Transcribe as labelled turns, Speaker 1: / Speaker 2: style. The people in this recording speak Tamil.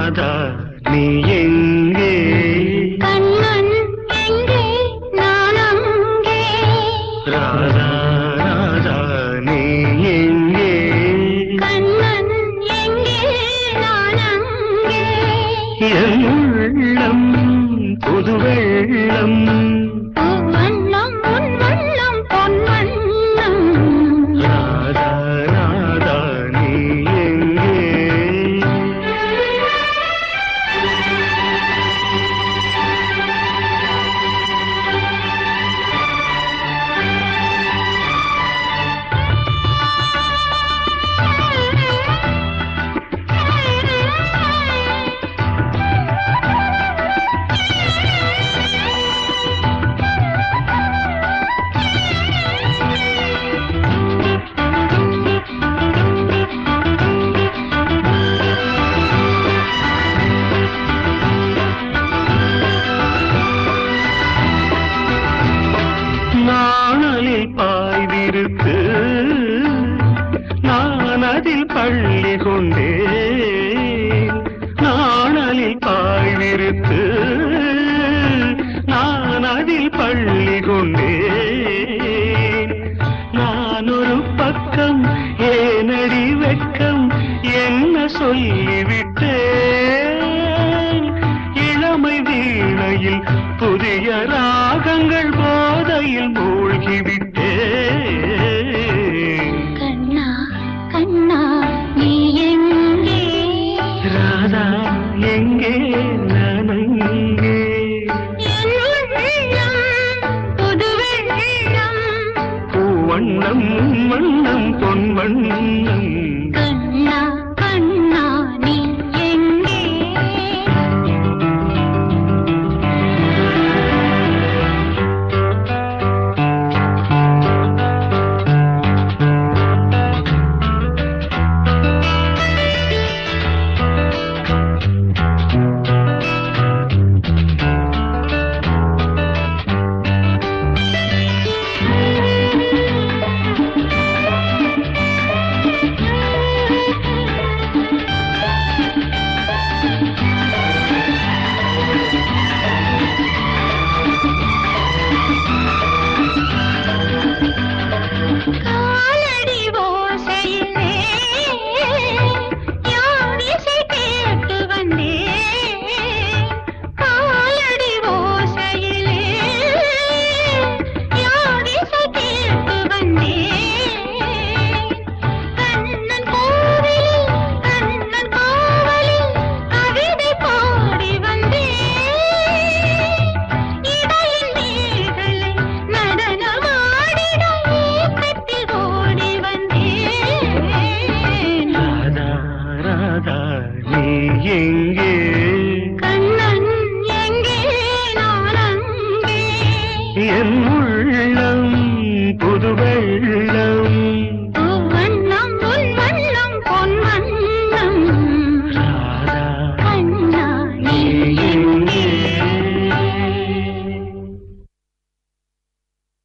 Speaker 1: ராதா நீ எங்கே
Speaker 2: கண்ணன் எங்கே நான் அங்கே
Speaker 1: ராதா ராதா நீ எங்கே
Speaker 2: கண்ணன் எங்கே நான் அங்கே
Speaker 1: என் உள்ளம் புது வெள்ளம்
Speaker 2: வண்ணம் உன் வண்ணம் பொன் வண்ணம்
Speaker 1: ராதா ராதா நீ எங்கே நாணலில் பாய்விருக்கு நான் அதில் பள்ளி கொண்டேன் நாணலில் பாய்விருக்கு நான் அதில் பள்ளி கொண்டேன் நான் ஒரு பக்கம் ஏனடி வெட்கம் என்ன சொல்லிவிட்டேன் இளமை வீணையில் புதிய ராகங்கள் போதையில் மூழ்கிவிட்டேன்
Speaker 2: கண்ணா கண்ணா நீ எங்கே
Speaker 1: ராதா எங்கே நான் அங்கே
Speaker 2: என் உள்ளம் புது வெள்ளம்
Speaker 1: பூவண்ணம் வண்ணம் பொன் வண்ணம்
Speaker 2: கண்ணா கண்ணா நீ எங்கே காலடி ஓசையிலே யார் இசை கேட்டு வந்தேன் காலடி ஓசையிலே யார் இசை கேட்டு வந்தேன் கண்ணன் கோவிலில் கண்ணன் கோவலில் கவிதை பாடி வந்தேன் இடையில் நீர்களை நடனமாடிட ஏக்கத்தில் ஓடி வந்தேன்
Speaker 1: ராதா ராதா நீ எங்கே
Speaker 2: கண்ணன் எங்கே நான் அங்கே
Speaker 1: என் உள்ளம் புது வெள்ளம்
Speaker 2: வண்ணம் உன் வண்ணம் பொன் வண்ணம்
Speaker 1: ராதா
Speaker 2: கண்ணா நீ